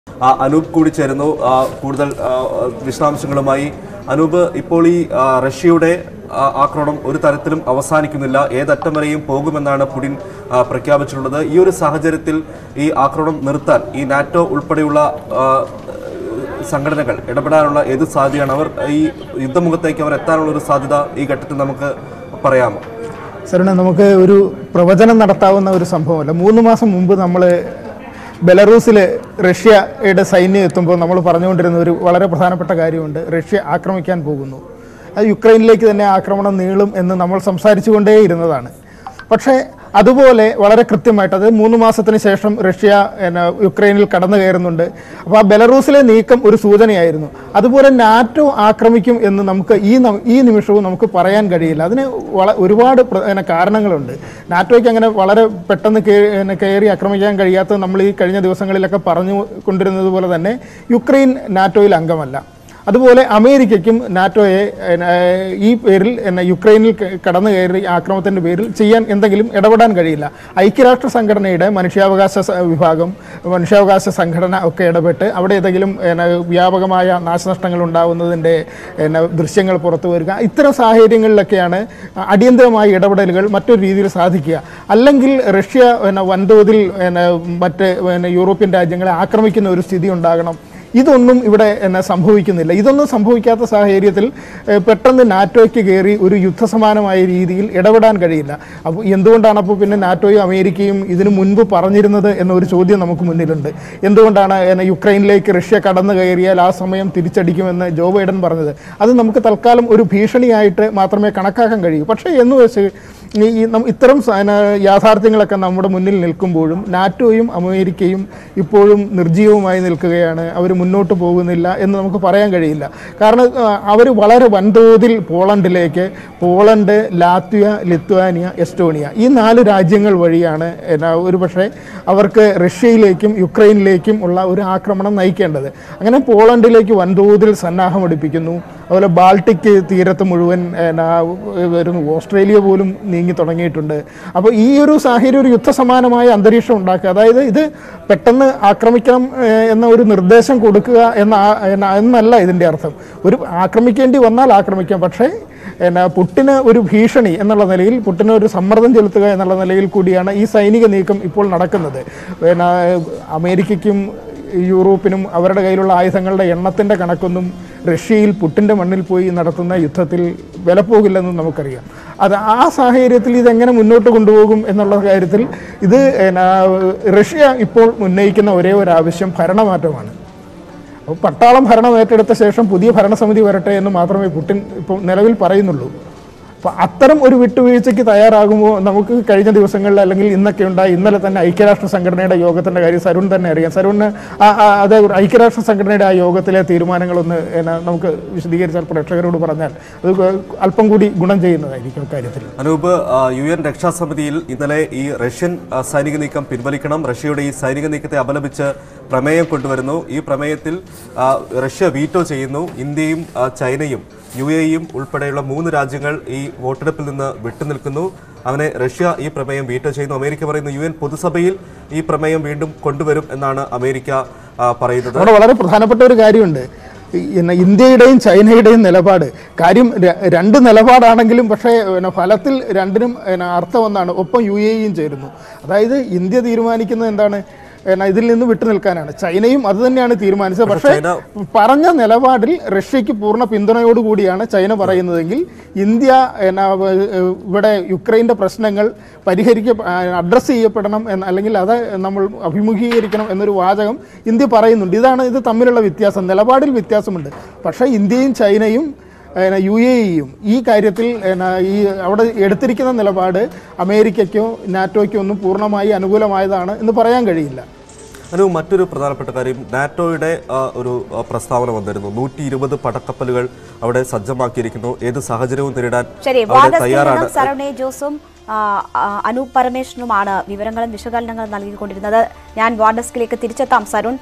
ആ, അനൂപ് കൂടി ചേരുന്നു ആ, കൂടുതൽ ആ, വിശദാംശങ്ങളുമായി അനൂപ് ഇപ്പോൾ ഈ ആ, റഷ്യയുടെ ആ, ആക്രമണം ഒരു തരത്തിലും അവസാനിക്കുന്നില്ല ഏതറ്റം വരെയും പോകുമെന്നാണ് പുടിൻ ആ, പ്രഖ്യാപിച്ചിട്ടുള്ളത് ഈ ഒരു സാഹചര്യത്തിൽ ഈ ആക്രമണം നിർത്താൻ ഈ നാറ്റോ ഉൾപ്പെടെയുള്ള ആ, സംഘടനകൾ ഇടപെടാനുള്ള ഏത് സാധ്യതയാണ് അവർ ഈ യുദ്ധമുഖത്തേക്ക് അവർ എത്താനുള്ള ഒരു സാധ്യത ഈ ഘട്ടത്തിൽ നമുക്ക് പറയാമോ സരണ നമുക്ക് ഒരു പ്രവചനം നടത്താവുന്ന ഒരു സംഭവമല്ല മൂന്ന് മാസം മുമ്പ് നമ്മൾ ബെലറൂസിൽ റഷ്യയുടെ സൈന്യം എത്തുമ്പോൾ നമ്മൾ പറഞ്ഞുകൊണ്ടിരുന്ന ഒരു വളരെ പ്രധാനപ്പെട്ട കാര്യമുണ്ട് റഷ്യ ആക്രമിക്കാൻ പോകുന്നു അത് യുക്രൈനിലേക്ക് തന്നെ ആക്രമണം നീളും എന്ന് നമ്മൾ സംസാരിച്ചുകൊണ്ടേയിരുന്നതാണ് പക്ഷേ അതുപോലെ വളരെ കൃത്യമായിട്ട് അത് മൂന്ന് മാസത്തിന് ശേഷം റഷ്യ എന്നാ, യുക്രൈനിൽ കടന്നു കയറുന്നുണ്ട് അപ്പോൾ ആ ബെലറൂസിലെ നീക്കം ഒരു സൂചനയായിരുന്നു അതുപോലെ നാറ്റോ ആക്രമിക്കും എന്ന് നമുക്ക് ഈ ന- ഈ നിമിഷവും നമുക്ക് പറയാൻ കഴിയില്ല അതിന് വള ഒരുപാട് പ്ര- എന്നാ, കാരണങ്ങളുണ്ട് നാറ്റോയ്ക്ക് അങ്ങനെ വളരെ പെട്ടെന്ന് കേ- എന്നാ, കയറി ആക്രമിക്കാൻ കഴിയാത്തത് നമ്മൾ ഈ കഴിഞ്ഞ ദിവസങ്ങളിലൊക്കെ പറഞ്ഞു കൊണ്ടിരുന്നത് പോലെ തന്നെ യുക്രൈൻ നാറ്റോയിൽ അംഗമല്ല അതുപോലെ അമേരിക്കയ്ക്കും നാറ്റോയെ എന്നാ, ഈ പേരിൽ എന്നാ, യുക്രൈനിൽ ക- കടന്നു കയറി ആക്രമണത്തിൻ്റെ പേരിൽ ചെയ്യാൻ എന്തെങ്കിലും ഇടപെടാൻ കഴിയില്ല ഐക്യരാഷ്ട്ര സംഘടനയുടെ മനുഷ്യാവകാശ സ- വിഭാഗം മനുഷ്യാവകാശ സംഘടന ഒക്കെ ഇടപെട്ട് അവിടെ ഏതെങ്കിലും എന്നാ, വ്യാപകമായ നാശനഷ്ടങ്ങൾ ഉണ്ടാവുന്നതിൻ്റെ എന്നാ, ദൃശ്യങ്ങൾ പുറത്തു വരിക ഇത്തരം സാഹചര്യങ്ങളിലൊക്കെയാണ് അടിയന്തരമായ ഇടപെടലുകൾ മറ്റൊരു രീതിയിൽ സാധിക്കുക അല്ലെങ്കിൽ റഷ്യ എന്നാ, വൻതോതിൽ എന്നാ, മറ്റ് പിന്നെ യൂറോപ്യൻ രാജ്യങ്ങളെ ആക്രമിക്കുന്ന ഒരു സ്ഥിതി ഉണ്ടാകണം ഇതൊന്നും ഇവിടെ എന്നാ സംഭവിക്കുന്നില്ല ഇതൊന്നും സംഭവിക്കാത്ത സാഹചര്യത്തിൽ ഏഹ്, പെട്ടെന്ന് നാറ്റോയ്ക്ക് കയറി ഒരു യുദ്ധസമാനമായ രീതിയിൽ ഇടപെടാൻ കഴിയില്ല അപ്പോൾ എന്തുകൊണ്ടാണ് അപ്പോൾ പിന്നെ നാറ്റോയും അമേരിക്കയും ഇതിനു മുൻപ് പറഞ്ഞിരുന്നത് എന്നൊരു ചോദ്യം നമുക്ക് മുന്നിലുണ്ട് എന്തുകൊണ്ടാണ് എന്നാ യുക്രൈനിലേക്ക് റഷ്യ കടന്നു കയറിയാൽ ആ സമയം തിരിച്ചടിക്കുമെന്ന് ജോ ബൈഡൻ പറഞ്ഞത് അത് നമുക്ക് തൽക്കാലം ഒരു ഭീഷണിയായിട്ട് മാത്രമേ കണക്കാക്കാൻ കഴിയൂ പക്ഷേ എന്ന് വെച്ച് ഈ ഈ നം- ഇത്തരം സ- ന- യാഥാർത്ഥ്യങ്ങളൊക്കെ നമ്മുടെ മുന്നിൽ നിൽക്കുമ്പോഴും നാറ്റോയും അമേരിക്കയും ഇപ്പോഴും നിർജീവമായി നിൽക്കുകയാണ് അവർ മുന്നോട്ട് പോകുന്നില്ല എന്ന് നമുക്ക് പറയാൻ കഴിയില്ല കാരണം അവർ വളരെ വൻതോതിൽ പോളണ്ടിലേക്ക് പോളണ്ട് ലാത്വിയ ലിത്വാനിയ എസ്റ്റോണിയ ഈ നാല് രാജ്യങ്ങൾ വഴിയാണ് എന്നാ ഒരു പക്ഷേ അവർക്ക് റഷ്യയിലേക്കും യുക്രൈനിലേക്കും ഉള്ള ഒരു ആക്രമണം നയിക്കേണ്ടത് അങ്ങനെ പോളണ്ടിലേക്ക് വൻതോതിൽ സന്നാഹമടിപ്പിക്കുന്നു അതുപോലെ ബാൾട്ടിക് തീരത്ത് മുഴുവൻ എന്നാ, വരുന്നു ഓസ്ട്രേലിയ പോലും നീങ്ങി തുടങ്ങിയിട്ടുണ്ട് അപ്പോൾ ഈ ഒരു സാഹചര്യം ഒരു യുദ്ധസമാനമായ അന്തരീക്ഷം ഉണ്ടാക്കുക അതായത് ഇത് പെട്ടെന്ന് ആക്രമിക്കണം ഏഹ്, എന്ന ഒരു നിർദ്ദേശം കൊടുക്കുക എന്ന ആ- എന്ന- എന്നല്ല ഇതിൻ്റെ അർത്ഥം ഒരു ആക്രമിക്കേണ്ടി വന്നാൽ ആക്രമിക്കാം പക്ഷേ എന്നാ പുട്ടിന് ഒരു ഭീഷണി എന്നുള്ള നിലയിൽ പുട്ടിന് ഒരു സമ്മർദ്ദം ചെലുത്തുക എന്നുള്ള നിലയിൽ കൂടിയാണ് ഈ സൈനിക നീക്കം ഇപ്പോൾ നടക്കുന്നത് പിന്നെ അമേരിക്കയ്ക്കും യൂറോപ്പിനും അവരുടെ കയ്യിലുള്ള ആയുധങ്ങളുടെ എണ്ണത്തിൻ്റെ കണക്കൊന്നും റഷ്യയിൽ പുട്ടിൻ്റെ മണ്ണിൽ പോയി നടത്തുന്ന യുദ്ധത്തിൽ വില പോകില്ലെന്നും നമുക്കറിയാം അത് ആ സാഹചര്യത്തിൽ ഇതെങ്ങനെ മുന്നോട്ട് കൊണ്ടുപോകും എന്നുള്ള കാര്യത്തിൽ ഇത് എന്നാ, റഷ്യ ഇപ്പോൾ ഉന്നയിക്കുന്ന ഒരേ ഒരു ആവശ്യം ഭരണമാറ്റമാണ് അപ്പോൾ പട്ടാളം ഭരണം ഏറ്റെടുത്ത ശേഷം പുതിയ ഭരണസമിതി വരട്ടെ എന്ന് മാത്രമേ പുടിൻ ഇപ്പോൾ നിലവിൽ പറയുന്നുള്ളൂ അപ്പോൾ അത്തരം ഒരു വിട്ടുവീഴ്ചയ്ക്ക് തയ്യാറാകുമ്പോൾ നമുക്ക് കഴിഞ്ഞ ദിവസങ്ങളിൽ അല്ലെങ്കിൽ ഇന്നൊക്കെ ഉണ്ടായി ഇന്നലെ തന്നെ ഐക്യരാഷ്ട്ര സംഘടനയുടെ യോഗത്തിൻ്റെ കാര്യം സരുൺ തന്നെ അറിയാം സരുണിന് ആ- ആ- അതേ ഒരു ഐക്യരാഷ്ട്ര സംഘടനയുടെ ആ യോഗത്തിലെ തീരുമാനങ്ങളൊന്ന് എന്നാ നമുക്ക് വിശദീകരിച്ചാൽ പ്രേക്ഷകരോട് പറഞ്ഞാൽ അത് അല്പം കൂടി ഗുണം ചെയ്യുന്നതായിരിക്കും കാര്യത്തിൽ അനൂപ് ആ, യു എൻ രക്ഷാസമിതിയിൽ ഇന്നലെ ഈ റഷ്യൻ ആ, സൈനിക നീക്കം പിൻവലിക്കണം റഷ്യയുടെ ഈ സൈനിക നീക്കത്തെ അപലപിച്ച് പ്രമേയം കൊണ്ടുവരുന്നു ഈ പ്രമേയത്തിൽ ആ, റഷ്യ വീറ്റോ ചെയ്യുന്നു ഇന്ത്യയും ആ, ചൈനയും യു എയും ഉൾപ്പെടെയുള്ള മൂന്ന് രാജ്യങ്ങൾ ഈ വോട്ടെടുപ്പിൽ നിന്ന് വിട്ടുനിൽക്കുന്നു അങ്ങനെ റഷ്യ ഈ പ്രമേയം വീറ്റോ ചെയ്യുന്നു അമേരിക്ക പറയുന്നു യു എൻ പൊതുസഭയിൽ ഈ പ്രമേയം വീണ്ടും കൊണ്ടുവരും എന്നാണ് അമേരിക്ക ആ, പറയുന്നത് അവിടെ വളരെ പ്രധാനപ്പെട്ട ഒരു കാര്യമുണ്ട് ഈ പിന്നെ ഇന്ത്യയുടെയും ചൈനയുടെയും നിലപാട് കാര്യം ര- രണ്ട് നിലപാടാണെങ്കിലും പക്ഷേ പിന്നെ ഫലത്തിൽ രണ്ടിനും പിന്നെ അർത്ഥം ഒന്നാണ് ഒപ്പം യു എയും ചേരുന്നു അതായത് ഇന്ത്യ തീരുമാനിക്കുന്നത് എന്താണ് പിന്നെ ഇതിൽ നിന്ന് വിട്ടു നിൽക്കാനാണ് ചൈനയും അത് തന്നെയാണ് തീരുമാനിച്ചത് പക്ഷേ ചൈന പറഞ്ഞ നിലപാടിൽ റഷ്യക്ക് പൂർണ്ണ പിന്തുണയോടുകൂടിയാണ് ചൈന പറയുന്നതെങ്കിൽ ഇന്ത്യ എന്നാ, ഏഹ്, ഇവിടെ യുക്രൈൻ്റെ പ്രശ്നങ്ങൾ പരിഹരിക്ക അഡ്രസ്സ് ചെയ്യപ്പെടണം എന്ന് അല്ലെങ്കിൽ അത് നമ്മൾ അഭിമുഖീകരിക്കണം എന്നൊരു വാചകം ഇന്ത്യ പറയുന്നുണ്ട് ഇതാണ് ഇത് തമ്മിലുള്ള വ്യത്യാസം നിലപാടിൽ വ്യത്യാസമുണ്ട് പക്ഷേ ഇന്ത്യയും ചൈനയും ഏഹ്, യു എ ഇയും ഈ കാര്യത്തിൽ ഏഹ്, ഈ അവിടെ എടുത്തിരിക്കുന്ന നിലപാട് അമേരിക്കയ്ക്കോ നാറ്റോയ്ക്കോ ഒന്നും പൂർണ്ണമായി അനുകൂലമായതാണ് എന്ന് പറയാൻ കഴിയില്ല അനു മറ്റൊരു പ്രധാനപ്പെട്ട കാര്യം നാറ്റോയുടെ ആ, ഒരു ആ, പ്രസ്താവന വന്നിരുന്നു നൂറ്റി ഇരുപത് പടക്കപ്പലുകൾ അവിടെ സജ്ജമാക്കിയിരിക്കുന്നു ഏത് സാഹചര്യവും നേരിടാൻ ശരി അവിടെ വാദസ്റ്റിൽ തയ്യാറാണ് നിന്നും സരവണെ ജോസും ആ, ആ, അനൂപ് പരമേശ്വരനുമാണ് വിവരങ്ങളും വിശകലനങ്ങളും നൽകിക്കൊണ്ടിരുന്നത് ഞാൻ വാർഡസ്കിലേക്ക് തിരിച്ചെത്താം സരുൺ